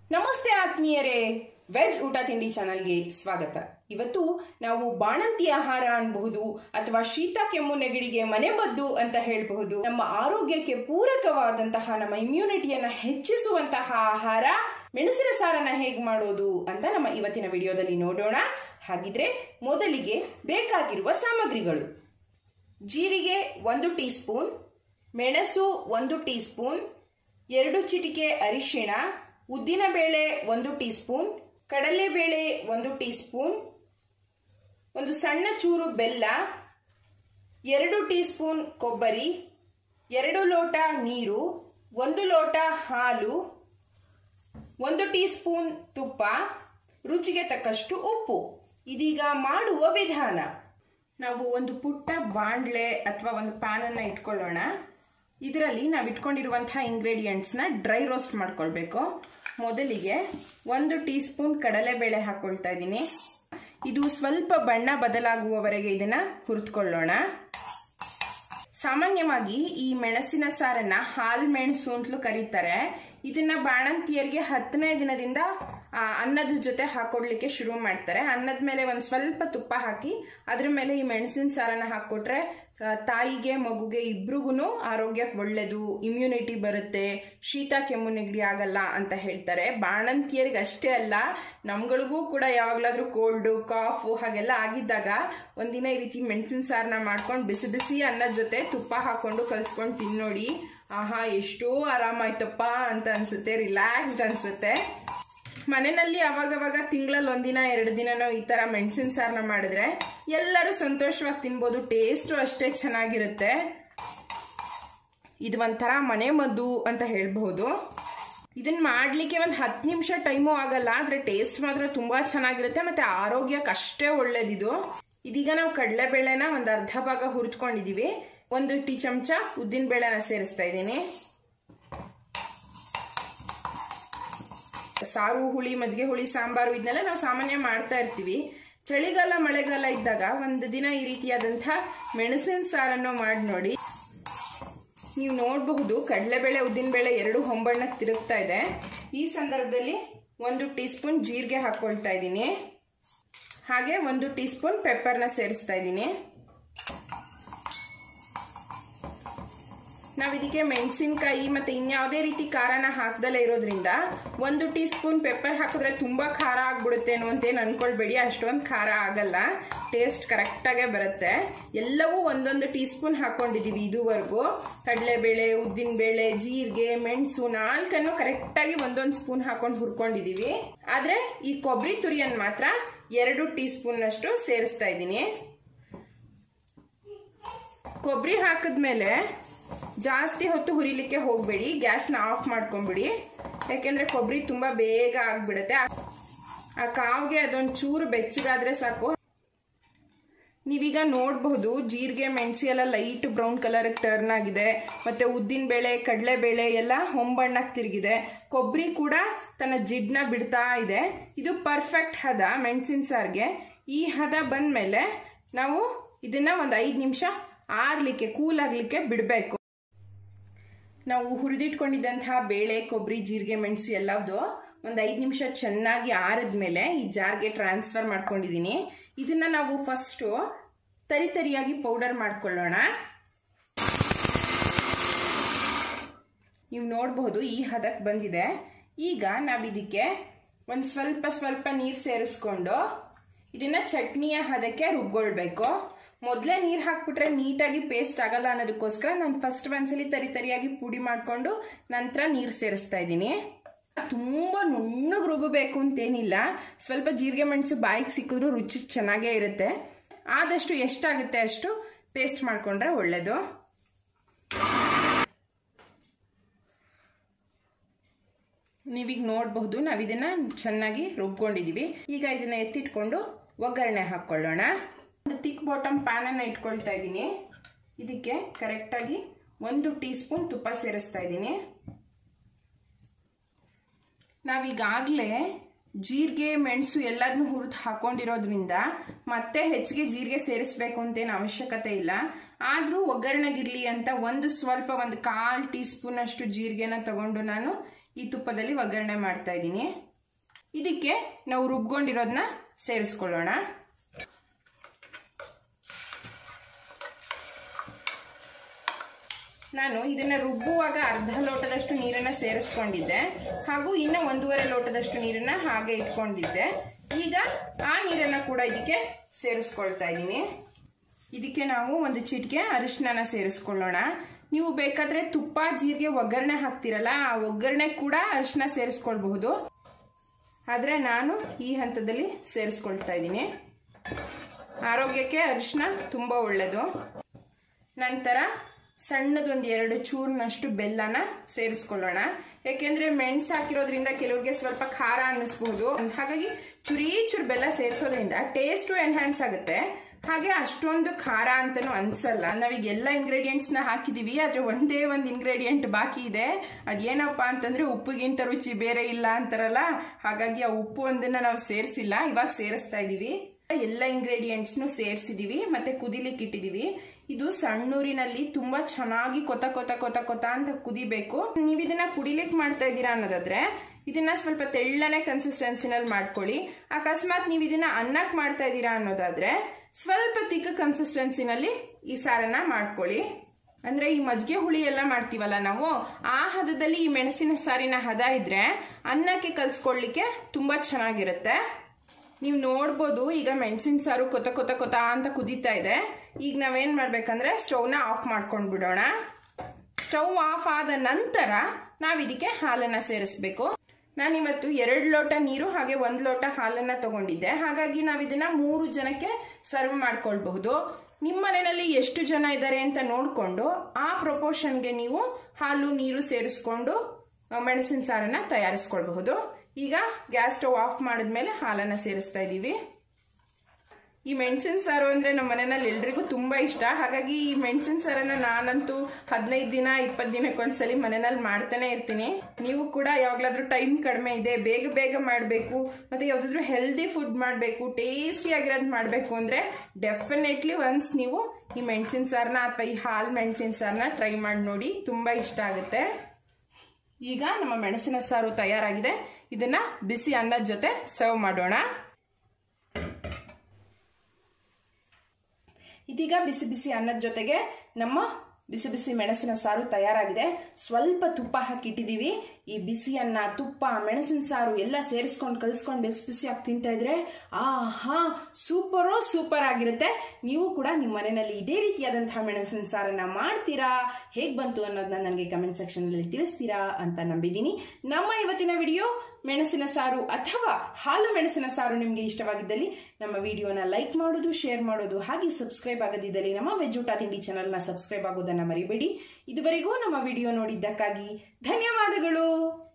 ನಮಸ್ತೆ ಆತ್ಮೀಯರೇ ವೆಜ್ ಊಟ ತಿಂಡಿ ಚಾನಲ್ಗೆ ಸ್ವಾಗತ ಇವತ್ತು ನಾವು ಬಾಣಂತಿ ಆಹಾರ ಅನ್ಬಹುದು ಅಥವಾ ಶೀತ ಕೆಮ್ಮು ನೆಗಡಿಗೆ ಮನೆಮದ್ದು ಅಂತ ಹೇಳಬಹುದು ನಮ್ಮ ಆರೋಗ್ಯಕ್ಕೆ ಪೂರಕವಾದಂತಹ ನಮ್ಮ ಇಮ್ಯುನಿಟಿಯನ್ನ ಹೆಚ್ಚಿಸುವಂತಹ ಆಹಾರ ಮೆಣಸಿನ ಸಾರನ್ನ ಹೇಗ್ ಮಾಡೋದು ಅಂತ ನಮ್ಮ ಇವತ್ತಿನ ವಿಡಿಯೋದಲ್ಲಿ ನೋಡೋಣ ಹಾಗಿದ್ರೆ ಮೊದಲಿಗೆ ಬೇಕಾಗಿರುವ ಸಾಮಗ್ರಿಗಳು ಜೀರಿಗೆ ಒಂದು ಟೀ ಸ್ಪೂನ್ ಮೆಣಸು ಒಂದು ಟೀ ಸ್ಪೂನ್ ಎರಡು ಚಿಟಿಕೆ ಅರಿಶಿಣ ಉದ್ದಿನಬೇಳೆ ಒಂದು ಟೀ ಸ್ಪೂನ್ ಕಡಲೆಬೇಳೆ ಒಂದು ಟೀ ಸ್ಪೂನ್ ಒಂದು ಸಣ್ಣ ಚೂರು ಬೆಲ್ಲ ಎರಡು ಟೀ ಸ್ಪೂನ್ ಕೊಬ್ಬರಿ ಎರಡು ಲೋಟ ನೀರು ಒಂದು ಲೋಟ ಹಾಲು ಒಂದು ಟೀ ಸ್ಪೂನ್ ತುಪ್ಪ ರುಚಿಗೆ ತಕ್ಕಷ್ಟು ಉಪ್ಪು ಇದೀಗ ಮಾಡುವ ವಿಧಾನ ನಾವು ಒಂದು ಪುಟ್ಟ ಬಾಂಡ್ಲೆ ಅಥವಾ ಒಂದು ಪ್ಯಾನನ್ನು ಇಟ್ಕೊಳ್ಳೋಣ ಇದರಲ್ಲಿ ನಾವು ಇಟ್ಕೊಂಡಿರುವಂತಹ ಇಂಗ್ರೀಡಿಯೆಂಟ್ಸ್ನ ಡ್ರೈ ರೋಸ್ಟ್ ಮಾಡ್ಕೊಳ್ಬೇಕು ಮೊದಲಿಗೆ ಒಂದು ಟೀ ಸ್ಪೂನ್ ಕಡಲೆಬೇಳೆ ಹಾಕೊಳ್ತಾ ಇದ್ದೀನಿ ಇದು ಸ್ವಲ್ಪ ಬಣ್ಣ ಬದಲಾಗುವವರೆಗೆ ಇದನ್ನ ಹುರಿದುಕೊಳ್ಳೋಣ ಸಾಮಾನ್ಯವಾಗಿ ಈ ಮೆಣಸಿನ ಸಾರನ್ನ ಹಾಲ್ ಮೆಣಸು ಅಂತಲೂ ಕರೀತಾರೆ ಇದನ್ನ ಬಾಣಂತಿಯರಿಗೆ ಹತ್ತನೇ ದಿನದಿಂದ ಆ, ಅನ್ನದ ಜೊತೆ ಹಾಕೊಡ್ಲಿಕ್ಕೆ ಶುರು ಮಾಡ್ತಾರೆ ಅನ್ನದ ಮೇಲೆ ಒಂದ್ ಸ್ವಲ್ಪ ತುಪ್ಪ ಹಾಕಿ ಅದ್ರ ಮೇಲೆ ಈ ಮೆಣಸಿನ ಸಾರನ್ನ ಹಾಕೊಟ್ರೆ ಆ, ತಾಯಿಗೆ ಮಗುಗೆ ಇಬ್ರಿಗೂ ಆರೋಗ್ಯಕ್ಕೆ ಒಳ್ಳೇದು ಇಮ್ಯುನಿಟಿ ಬರುತ್ತೆ ಶೀತ ಕೆಮ್ಮು ನೆಗಡಿ ಆಗಲ್ಲ ಅಂತ ಹೇಳ್ತಾರೆ ಬಾಣಂತಿಯರಿಗೆ ಅಷ್ಟೇ ಅಲ್ಲ ನಮ್ಗಳಿಗೂ ಕೂಡ ಯಾವಾಗ್ಲಾದ್ರೂ ಕೋಲ್ಡು ಕಾಫು ಹಾಗೆಲ್ಲ ಆಗಿದ್ದಾಗ ಒಂದಿನ ಈ ರೀತಿ ಮೆಣಸಿನ ಸಾರನ್ನ ಮಾಡ್ಕೊಂಡು ಬಿಸಿ ಬಿಸಿ ಅನ್ನದ ಜೊತೆ ತುಪ್ಪ ಹಾಕೊಂಡು ಕಲ್ಸ್ಕೊಂಡು ತಿನ್ನೋಡಿ ಆಹಾ ಎಷ್ಟೋ ಆರಾಮಾಯ್ತಪ್ಪ ಅಂತ ಅನ್ಸುತ್ತೆ ರಿಲ್ಯಾಕ್ಸ್ಡ್ ಅನ್ಸುತ್ತೆ ಮನೆಯಲ್ಲಿ ಅವಾಗವಾಗ ತಿಂಗಳಲ್ಲಿ ಒಂದಿನ ಎರಡು ದಿನನೋ ಈ ತರ ಮೆಣಸಿನ ಸಾರನ್ನ ಮಾಡಿದ್ರೆ ಎಲ್ಲರೂ ಸಂತೋಷವಾಗಿ ತಿನ್ಬೋದು ಟೇಸ್ಟು ಅಷ್ಟೇ ಚೆನ್ನಾಗಿರುತ್ತೆ ಇದು ಒಂಥರ ಮನೆ ಮದ್ದು ಅಂತ ಹೇಳ್ಬಹುದು ಇದನ್ನ ಮಾಡ್ಲಿಕ್ಕೆ ಒಂದು ಹತ್ತು ನಿಮಿಷ ಟೈಮು ಆಗಲ್ಲ ಆದ್ರೆ ಟೇಸ್ಟ್ ಮಾತ್ರ ತುಂಬಾ ಚೆನ್ನಾಗಿರುತ್ತೆ ಮತ್ತೆ ಆರೋಗ್ಯಕ್ಕೆ ಅಷ್ಟೇ ಒಳ್ಳೇದಿದು ಇದೀಗ ನಾವು ಕಡಲೆಬೇಳೆನ ಒಂದು ಅರ್ಧ ಭಾಗ ಹುರಿದ್ಕೊಂಡಿದೀವಿ ಒಂದು ಟೀ ಚಮಚ ಉದ್ದಿನ ಬೇಳೆನ ಸೇರಿಸ್ತಾ ಇದ್ದೀನಿ ಸಾರು ಹುಳಿ ಮಜ್ಜಿಗೆ ಹುಳಿ ಸಾಂಬಾರು ಇದನ್ನೆಲ್ಲ ನಾವು ಸಾಮಾನ್ಯ ಮಾಡ್ತಾ ಇರ್ತೀವಿ ಚಳಿಗಾಲ ಮಳೆಗಾಲ ಇದ್ದಾಗ ಒಂದು ದಿನ ಈ ರೀತಿಯಾದಂಥ ಮೆಣಸಿನ ಸಾರನ್ನು ಮಾಡಿ ನೋಡಿ ನೀವು ನೋಡಬಹುದು ಕಡಲೆಬೇಳೆ ಉದ್ದಿನಬೇಳೆ ಎರಡು ಹೊಂಬಣ್ಣಕ್ಕೆ ತಿರುಗ್ತಾ ಇದೆ ಈ ಸಂದರ್ಭದಲ್ಲಿ ಒಂದು ಟೀ ಸ್ಪೂನ್ ಜೀರಿಗೆ ಹಾಕೊಳ್ತಾ ಇದ್ದೀನಿ ಹಾಗೆ ಒಂದು ಟೀ ಸ್ಪೂನ್ ಪೆಪ್ಪರ್ನ ಸೇರಿಸ್ತಾ ಇದ್ದೀನಿ ನಾವು ಇದಕ್ಕೆ ಮೆಣಸಿನಕಾಯಿ ಮತ್ತೆ ಇನ್ಯಾವುದೇ ರೀತಿ ಖಾರನ ಹಾಕ್ದಲೇ ಇರೋದ್ರಿಂದ ಒಂದು ಟೀ ಸ್ಪೂನ್ ಪೆಪ್ಪರ್ ಹಾಕಿದ್ರೆ ತುಂಬಾ ಖಾರ ಆಗ್ಬಿಡುತ್ತೆ ಅನ್ನುವಂತೇನು ಅನ್ಕೊಳ್ಬೇಡಿ ಅಷ್ಟೊಂದು ಖಾರ ಆಗಲ್ಲ ಟೇಸ್ಟ್ ಕರೆಕ್ಟಾಗೆ ಬರುತ್ತೆ ಎಲ್ಲವೂ ಒಂದೊಂದು ಟೀ ಸ್ಪೂನ್ ಹಾಕೊಂಡಿದೀವಿ ಇದುವರೆಗೂ ಕಡಲೆಬೇಳೆ ಉದ್ದಿನಬೇಳೆ ಜೀರಿಗೆ ಮೆಣಸು ನಾಲ್ಕನ್ನು ಕರೆಕ್ಟಾಗಿ ಒಂದೊಂದು ಸ್ಪೂನ್ ಹಾಕೊಂಡು ಹುರ್ಕೊಂಡಿದೀವಿ ಆದ್ರೆ ಈ ಕೊಬ್ಬರಿ ತುರಿಯನ್ನು ಮಾತ್ರ ಎರಡು ಟೀ ಸ್ಪೂನ್ ಅಷ್ಟು ಸೇರಿಸ್ತಾ ಇದ್ದೀನಿ ಕೊಬ್ಬರಿ ಹಾಕಿದ್ಮೇಲೆ ಜಾಸ್ತಿ ಹೊತ್ತು ಹುರಿಲಿಕ್ಕೆ ಹೋಗಬೇಡಿ ಗ್ಯಾಸ್ನ ಆಫ್ ಮಾಡ್ಕೊಂಬಿಡಿ ಯಾಕೆಂದ್ರೆ ಕೊಬ್ಬರಿ ತುಂಬ ಬೇಗ ಆಗ್ಬಿಡುತ್ತೆ ಆ ಕಾವ್ಗೆ ಅದೊಂದು ಚೂರು ಬೆಚ್ಚಗಾದ್ರೆ ಸಾಕು ನೀವೀಗ ನೋಡಬಹುದು ಜೀರಿಗೆ ಮೆಣಸು ಎಲ್ಲ ಲೈಟ್ ಬ್ರೌನ್ ಕಲರ್ ಟರ್ನ್ ಆಗಿದೆ ಮತ್ತೆ ಉದ್ದಿನ ಬೇಳೆ ಕಡಲೆಬೇಳೆ ಎಲ್ಲ ಹೊಂಬಣ್ಣಕ್ಕೆ ತಿರುಗಿದೆ ಕೊಬ್ಬರಿ ಕೂಡ ತನ್ನ ಜಿಡ್ನ ಬಿಡ್ತಾ ಇದೆ ಇದು ಪರ್ಫೆಕ್ಟ್ ಹದ ಮೆಣಸಿನ ಸಾರಿಗೆ ಈ ಹದ ಬಂದ್ಮೇಲೆ ನಾವು ಇದನ್ನ ಒಂದು ಐದು ನಿಮಿಷ ಆರ್ಲಿಕ್ಕೆ ಕೂಲ್ ಆಗ್ಲಿಕ್ಕೆ ಬಿಡಬೇಕು ನಾವು ಹುರಿದಿಟ್ಕೊಂಡಿದ್ದಂತಹ ಬೇಳೆ ಕೊಬ್ಬರಿ ಜೀರಿಗೆ ಮೆಣಸು ಎಲ್ಲವುದು ಒಂದು ಐದು ನಿಮಿಷ ಚೆನ್ನಾಗಿ ಆರಿದ್ಮೇಲೆ ಈ ಜಾರ್ಗೆ ಟ್ರಾನ್ಸ್ಫರ್ ಮಾಡ್ಕೊಂಡಿದ್ದೀನಿ ಇದನ್ನ ನಾವು ಫಸ್ಟು ತರಿ ತರಿಯಾಗಿ ಪೌಡರ್ ಮಾಡ್ಕೊಳ್ಳೋಣ ನೀವು ನೋಡಬಹುದು ಈ ಹದಕ್ಕೆ ಬಂದಿದೆ ಈಗ ನಾವು ಇದಕ್ಕೆ ಒಂದು ಸ್ವಲ್ಪ ಸ್ವಲ್ಪ ನೀರು ಸೇರಿಸ್ಕೊಂಡು ಇದನ್ನ ಚಟ್ನಿಯ ಹದಕ್ಕೆ ರುಬ್ಕೊಳ್ಬೇಕು ಮೊದಲೇ ನೀರು ಹಾಕ್ಬಿಟ್ರೆ ನೀಟಾಗಿ ಪೇಸ್ಟ್ ಆಗಲ್ಲ ಅನ್ನೋದಕ್ಕೋಸ್ಕರ ನಾನು ಫಸ್ಟ್ ಒಂದ್ಸಲಿ ತರಿ ತರಿಯಾಗಿ ಪುಡಿ ಮಾಡಿಕೊಂಡು ನಂತರ ನೀರು ಸೇರಿಸ್ತಾ ಇದ್ದೀನಿ ತುಂಬ ನುಣ್ಣಗೆ ರುಬ್ಬಬೇಕು ಅಂತೇನಿಲ್ಲ ಸ್ವಲ್ಪ ಜೀರಿಗೆ ಮೆಣಸು ಬಾಯಿಗೆ ಸಿಕ್ಕಿದ್ರು ರುಚಿ ಚೆನ್ನಾಗೇ ಇರುತ್ತೆ ಆದಷ್ಟು ಎಷ್ಟಾಗುತ್ತೆ ಅಷ್ಟು ಪೇಸ್ಟ್ ಮಾಡಿಕೊಂಡ್ರೆ ಒಳ್ಳೆಯದು ನೀವೀಗ ನೋಡಬಹುದು ನಾವು ಇದನ್ನ ಚೆನ್ನಾಗಿ ರುಬ್ಕೊಂಡಿದೀವಿ ಈಗ ಇದನ್ನ ಎತ್ತಿಟ್ಕೊಂಡು ಒಗ್ಗರಣೆ ಹಾಕ್ಕೊಳ್ಳೋಣ ಒಂದು ತಿಕ್ ಬಾಟಮ್ ಪ್ಯಾನನ್ನು ಇಟ್ಕೊಳ್ತಾ ಇದ್ದೀನಿ ಇದಕ್ಕೆ ಕರೆಕ್ಟಾಗಿ ಒಂದು ಟೀ ಸ್ಪೂನ್ ತುಪ್ಪ ಸೇರಿಸ್ತಾ ಇದ್ದೀನಿ ನಾವೀಗಾಗಲೇ ಜೀರಿಗೆ ಮೆಣಸು ಎಲ್ಲದನ್ನೂ ಹುರಿದು ಹಾಕೊಂಡಿರೋದ್ರಿಂದ ಮತ್ತೆ ಹೆಚ್ಚಿಗೆ ಜೀರಿಗೆ ಸೇರಿಸ್ಬೇಕು ಅಂತೇನು ಅವಶ್ಯಕತೆ ಇಲ್ಲ ಆದರೂ ಒಗ್ಗರಣೆಗಿರ್ಲಿ ಅಂತ ಒಂದು ಸ್ವಲ್ಪ ಒಂದು ಕಾಲು ಟೀ ಸ್ಪೂನ್ ಅಷ್ಟು ಜೀರಿಗೆನ ತಗೊಂಡು ನಾನು ಈ ತುಪ್ಪದಲ್ಲಿ ಒಗ್ಗರಣೆ ಮಾಡ್ತಾ ಇದ್ದೀನಿ ಇದಕ್ಕೆ ನಾವು ರುಬ್ಕೊಂಡಿರೋದನ್ನ ಸೇರಿಸ್ಕೊಳ್ಳೋಣ ನಾನು ಇದನ್ನ ರುಬ್ಬುವಾಗ ಅರ್ಧ ಲೋಟದಷ್ಟು ನೀರನ್ನ ಸೇರಿಸ್ಕೊಂಡಿದ್ದೆ ಹಾಗೂ ಇನ್ನು ಒಂದೂವರೆ ಲೋಟದಷ್ಟು ನೀರನ್ನ ಹಾಗೆ ಇಟ್ಕೊಂಡಿದ್ದೆ ಈಗ ಆ ನೀರನ್ನ ಕೂಡ ಇದಕ್ಕೆ ಸೇರಿಸ್ಕೊಳ್ತಾ ಇದ್ದೀನಿ ಇದಕ್ಕೆ ನಾವು ಒಂದು ಚಿಟಿಕೆ ಅರಿಶಿನ ಸೇರಿಸ್ಕೊಳ್ಳೋಣ ನೀವು ಬೇಕಾದ್ರೆ ತುಪ್ಪ ಜೀರಿಗೆ ಒಗ್ಗರಣೆ ಹಾಕ್ತಿರಲ್ಲ ಆ ಒಗ್ಗರಣೆ ಕೂಡ ಅರಿಶಿನ ಸೇರಿಸ್ಕೊಳ್ಬಹುದು ಆದರೆ ನಾನು ಈ ಹಂತದಲ್ಲಿ ಸೇರಿಸ್ಕೊಳ್ತಾ ಇದ್ದೀನಿ ಆರೋಗ್ಯಕ್ಕೆ ಅರಿಶಿನ ತುಂಬ ಒಳ್ಳೆಯದು ನಂತರ ಸಣ್ಣದೊಂದು ಎರಡು ಚೂರಿನಷ್ಟು ಬೆಲ್ಲನ ಸೇರಿಸ್ಕೊಳ್ಳೋಣ ಯಾಕೆಂದ್ರೆ ಮೆಣಸು ಹಾಕಿರೋದ್ರಿಂದ ಕೆಲವ್ರಿಗೆ ಸ್ವಲ್ಪ ಖಾರ ಅನ್ನಿಸ್ಬಹುದು ಹಾಗಾಗಿ ಚುರಿ ಚೂರು ಬೆಲ್ಲ ಸೇರಿಸೋದ್ರಿಂದ ಟೇಸ್ಟು ಎನ್ಹ್ಯಾನ್ಸ್ ಆಗುತ್ತೆ ಹಾಗೆ ಅಷ್ಟೊಂದು ಖಾರ ಅಂತನೂ ಅನ್ಸಲ್ಲ ನಾವೀಗ ಎಲ್ಲ ಇಂಗ್ರೀಡಿಯೆಂಟ್ಸ್ ನ ಹಾಕಿದೀವಿ ಆದ್ರೆ ಒಂದೇ ಒಂದು ಇಂಗ್ರೀಡಿಯೆಂಟ್ ಬಾಕಿ ಇದೆ ಅದೇನಪ್ಪ ಅಂತಂದ್ರೆ ಉಪ್ಪಿಗಿಂತ ರುಚಿ ಬೇರೆ ಇಲ್ಲ ಅಂತಾರಲ್ಲ ಹಾಗಾಗಿ ಆ ಉಪ್ಪು ಒಂದನ್ನ ನಾವು ಸೇರಿಸಿಲ್ಲ ಇವಾಗ ಸೇರಿಸ್ತಾ ಇದೀವಿ ಎಲ್ಲ ಇಂಗ್ರೀಡಿಯೆಂಟ್ಸ್ನು ಸೇರಿಸಿದೀವಿ ಮತ್ತೆ ಕುದಿಲಿಕ್ಕೆ ಇಟ್ಟಿದೀವಿ ಇದು ಸಣ್ಣೂರಿನಲ್ಲಿ ತುಂಬಾ ಚೆನ್ನಾಗಿ ಕೊತ ಕೊತ ಕೊತ ಕೊತ ಅಂತ ಕುದಿಬೇಕು ನೀವು ಇದನ್ನ ಕುಡಿಲಿಕ್ಕೆ ಮಾಡ್ತಾ ಇದ್ದೀರಾ ಅನ್ನೋದಾದ್ರೆ ಇದನ್ನ ಸ್ವಲ್ಪ ತೆಳ್ಳನೆ ಕನ್ಸಿಸ್ಟೆನ್ಸಿನಲ್ಲಿ ಮಾಡ್ಕೊಳ್ಳಿ ಅಕಸ್ಮಾತ್ ನೀವು ಇದನ್ನ ಅನ್ನಕ್ಕೆ ಮಾಡ್ತಾ ಇದ್ದೀರಾ ಅನ್ನೋದಾದ್ರೆ ಸ್ವಲ್ಪ ತಿಕ್ಕ ಕನ್ಸಿಸ್ಟೆನ್ಸಿನಲ್ಲಿ ಈ ಸಾರನ್ನ ಮಾಡ್ಕೊಳ್ಳಿ ಅಂದ್ರೆ ಈ ಮಜ್ಜಿಗೆ ಹುಳಿ ಎಲ್ಲ ಮಾಡ್ತೀವಲ್ಲ ನಾವು ಆ ಹದದಲ್ಲಿ ಈ ಮೆಣಸಿನ ಸಾರಿನ ಹದ ಇದ್ರೆ ಅನ್ನಕ್ಕೆ ಕಲ್ಸ್ಕೊಳ್ಳಿಕ್ಕೆ ತುಂಬಾ ಚೆನ್ನಾಗಿರುತ್ತೆ ನೀವು ನೋಡ್ಬೋದು ಈಗ ಮೆಣಸಿನ ಸಾರು ಕೊತ ಕೊತ ಕೊತ ಅಂತ ಕುದೀತಾ ಇದೆ ಈಗ ನಾವೇನ್ ಮಾಡ್ಬೇಕಂದ್ರೆ ಸ್ಟವ್ನ ಆಫ್ ಮಾಡ್ಕೊಂಡು ಬಿಡೋಣ ಸ್ಟವ್ ಆಫ್ ಆದ ನಂತರ ನಾವು ಇದಕ್ಕೆ ಹಾಲನ್ನ ಸೇರಿಸ್ಬೇಕು ನಾನಿವತ್ತು ಎರಡು ಲೋಟ ನೀರು ಹಾಗೆ ಒಂದು ಲೋಟ ಹಾಲನ್ನ ತಗೊಂಡಿದ್ದೆ ಹಾಗಾಗಿ ನಾವು ಇದನ್ನ ಮೂರು ಜನಕ್ಕೆ ಸರ್ವ್ ಮಾಡ್ಕೊಳ್ಬಹುದು ನಿಮ್ಮ ಮನೆಯಲ್ಲಿ ಎಷ್ಟು ಜನ ಇದ್ದಾರೆ ಅಂತ ನೋಡಿಕೊಂಡು ಆ ಪ್ರಪೋರ್ಷನ್ಗೆ ನೀವು ಹಾಲು ನೀರು ಸೇರಿಸ್ಕೊಂಡು ಮೆಣಸಿನ ಸಾರನ್ನ ತಯಾರಿಸ್ಕೊಳ್ಬಹುದು ಈಗ ಗ್ಯಾಸ್ ಸ್ಟವ್ ಆಫ್ ಮಾಡಿದ್ಮೇಲೆ ಹಾಲನ್ನ ಸೇರಿಸ್ತಾ ಇದ್ದೀವಿ ಈ ಮೆಣಸಿನ ಸಾರು ಅಂದ್ರೆ ನಮ್ಮ ಮನೆಯಲ್ಲಿ ಎಲ್ರಿಗೂ ತುಂಬಾ ಇಷ್ಟ ಹಾಗಾಗಿ ಈ ಮೆಣಸಿನ ಸಾರನ್ನ ನಾನಂತೂ ಹದಿನೈದು ದಿನ ಇಪ್ಪತ್ತು ದಿನಕ್ಕೊಂದ್ಸಲಿ ಮನೆಯಲ್ಲಿ ಮಾಡ್ತಾನೆ ಇರ್ತೀನಿ ನೀವು ಕೂಡ ಯಾವಾಗ್ಲಾದ್ರೂ ಟೈಮ್ ಕಡಿಮೆ ಇದೆ ಬೇಗ ಬೇಗ ಮಾಡಬೇಕು ಮತ್ತೆ ಯಾವ್ದಾದ್ರು ಹೆಲ್ದಿ ಫುಡ್ ಮಾಡಬೇಕು ಟೇಸ್ಟಿ ಆಗಿರೋದು ಮಾಡಬೇಕು ಅಂದ್ರೆ ಡೆಫಿನೆಟ್ಲಿ ಒನ್ಸ್ ನೀವು ಈ ಮೆಣಸಿನ ಸಾರನ್ನ ಅಥವಾ ಈ ಹಾಲು ಮೆಣಸಿನ ಸಾರನ್ನ ಟ್ರೈ ಮಾಡಿ ನೋಡಿ ತುಂಬಾ ಇಷ್ಟ ಆಗುತ್ತೆ ಈಗ ನಮ್ಮ ಮೆಣಸಿನ ಸಾರು ತಯಾರಾಗಿದೆ ಇದನ್ನ ಬಿಸಿ ಅನ್ನದ ಜೊತೆ ಸರ್ವ್ ಮಾಡೋಣ ಇದೀಗ ಬಿಸಿ ಬಿಸಿ ಅನ್ನದ ಜೊತೆಗೆ ನಮ್ಮ ಬಿಸಿ ಬಿಸಿ ಮೆಣಸಿನ ಸಾರು ತಯಾರಾಗಿದೆ ಸ್ವಲ್ಪ ತುಪ್ಪ ಹಾಕಿಟ್ಟಿದೀವಿ ಈ ಬಿಸಿ ಅನ್ನ ತುಪ್ಪ ಮೆಣಸಿನ ಸಾರು ಎಲ್ಲ ಸೇರಿಸ್ಕೊಂಡು ಕಲ್ಸ್ಕೊಂಡು ಬಿಸಿ ಬಿಸಿಯಾಗಿ ತಿಂತಾ ಇದ್ರೆ ಆಹಾ ಸೂಪರೋ ಸೂಪರ್ ಆಗಿರುತ್ತೆ ನೀವು ಕೂಡ ನಿಮ್ಮ ಮನೆಯಲ್ಲಿ ಇದೇ ರೀತಿಯಾದಂತಹ ಮೆಣಸಿನ ಸಾರನ್ನ ಮಾಡ್ತೀರಾ ಹೇಗ್ ಬಂತು ಅನ್ನೋದನ್ನ ನನಗೆ ಕಮೆಂಟ್ ಸೆಕ್ಷನ್ ಅಲ್ಲಿ ತಿಳಿಸ್ತೀರಾ ಅಂತ ನಂಬಿದ್ದೀನಿ ನಮ್ಮ ಇವತ್ತಿನ ವಿಡಿಯೋ ಮೆಣಸಿನ ಸಾರು ಅಥವಾ ಹಾಲು ಮೆಣಸಿನ ಸಾರು ನಿಮಗೆ ಇಷ್ಟವಾಗಿದ್ದಲ್ಲಿ ನಮ್ಮ ವಿಡಿಯೋನ ಲೈಕ್ ಮಾಡೋದು ಶೇರ್ ಮಾಡೋದು ಹಾಗೆ ಸಬ್ಸ್ಕ್ರೈಬ್ ಆಗದಿದ್ದಲ್ಲಿ ನಮ್ಮ ವೆಜ್ ಊಟ ತಿಂಡಿ ಚಾನಲ್ನ ಸಬ್ಸ್ಕ್ರೈಬ್ ಆಗೋದನ್ನ ಮರಿಬೇಡಿ ಇದುವರೆಗೂ ನಮ್ಮ ವಿಡಿಯೋ ನೋಡಿದ್ದಕ್ಕಾಗಿ ಧನ್ಯವಾದಗಳು